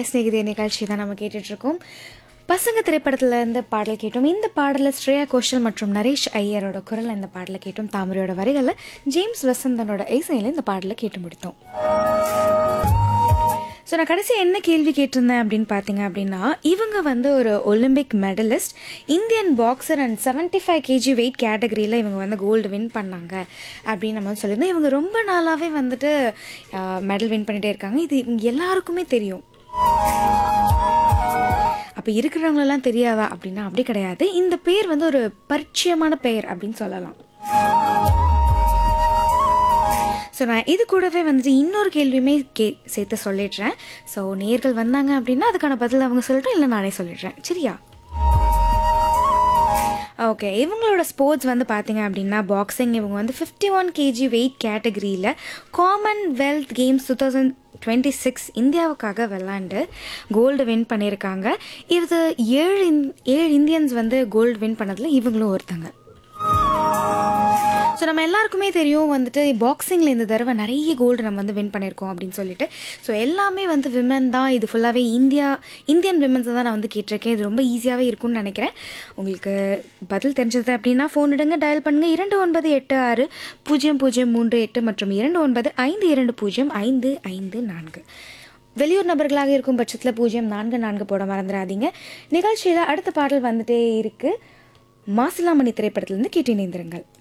hi ஸ்நேகிதே நிகழ்ச்சி தான் நம்ம கேட்டுட்ருக்கோம் பசங்க திரைப்படத்துல இருந்து பாடல் கேட்டோம் இந்த பாடலில் ஸ்ரேயா கோஷல் மற்றும் நரேஷ் ஐயரோட குரல் இந்த பாடலை கேட்டோம் தாமரையோட வரிகளில் ஜேம்ஸ் வசந்தனோட இசையில் இந்த பாடலை கேட்டு முடித்தோம் ஸோ நான் கடைசி என்ன கேள்வி கேட்டிருந்தேன் அப்படின்னு பார்த்தீங்க அப்படின்னா இவங்க வந்து ஒரு Olympic medallist Indian boxer and seventy five kg weight கேட்டகரியில் இவங்க வந்து கோல்டு வின் பண்ணாங்க அப்படின்னு நம்ம வந்து சொல்லியிருந்தோம் இவங்க ரொம்ப நாளாகவே வந்துட்டு மெடல் வின் பண்ணிகிட்டே இருக்காங்க இது இவங்க எல்லாருக்குமே தெரியும் அப்போ இருக்கிறவங்களெல்லாம் தெரியாதா அப்படின்னா அப்படி கிடையாது இந்த பேர் வந்து ஒரு பரிச்சயமான பெயர் அப்படின்னு சொல்லலாம் ஸோ நான் இது கூடவே வந்துட்டு இன்னொரு கேள்வியுமே கே சேர்த்து சொல்லிடுறேன் ஸோ நேர்கள் வந்தாங்க அப்படின்னா அதுக்கான பதில் அவங்க சொல்லிட்டோம் இல்லை நானே சொல்லிடுறேன் சரியா ஓகே இவங்களோட ஸ்போர்ட்ஸ் வந்து பார்த்தீங்க அப்படின்னா பாக்ஸிங் இவங்க வந்து ஃபிஃப்டி ஒன் கேஜி வெயிட் கேட்டகரியில் commonwealth games two thousand twenty six இந்தியாவுக்காக விளாண்டு கோல்டு வின் பண்ணியிருக்காங்க இது ஏழு இந் ஏழு இந்தியன்ஸ் வந்து கோல்டு வின் பண்ணதில் இவங்களும் ஒருத்தங்க ஸோ நம்ம எல்லாருக்குமே தெரியும் வந்துட்டு பாக்ஸிங்கில் இந்த தடவை நிறைய கோல்டு நம்ம வந்து வின் பண்ணியிருக்கோம் அப்படின்னு சொல்லிட்டு ஸோ எல்லாமே வந்து விமன் தான் இது ஃபுல்லாகவே இந்தியா இந்தியன் விமன்ஸை தான் நான் வந்து கேட்டிருக்கேன் இது ரொம்ப ஈஸியாகவே இருக்கும்னு நினைக்கிறேன் உங்களுக்கு பதில் தெரிஞ்சது அப்படின்னா ஃபோன் எடுங்க டயல் பண்ணுங்கள் இரண்டு ஒன்பது எட்டு ஆறு பூஜ்ஜியம் பூஜ்ஜியம் மூன்று எட்டு மற்றும் இரண்டு ஒன்பது ஐந்து இரண்டு பூஜ்ஜியம் ஐந்து ஐந்து நான்கு வெளியூர் நபர்களாக இருக்கும் பட்சத்தில் பூஜ்ஜியம் நான்கு நான்கு போட மறந்துடாதீங்க நிகழ்ச்சியில் அடுத்த பாடல் வந்துட்டே இருக்குது மாசிலாமணி திரைப்படத்திலிருந்து கேட்டு இணைந்திருங்கள்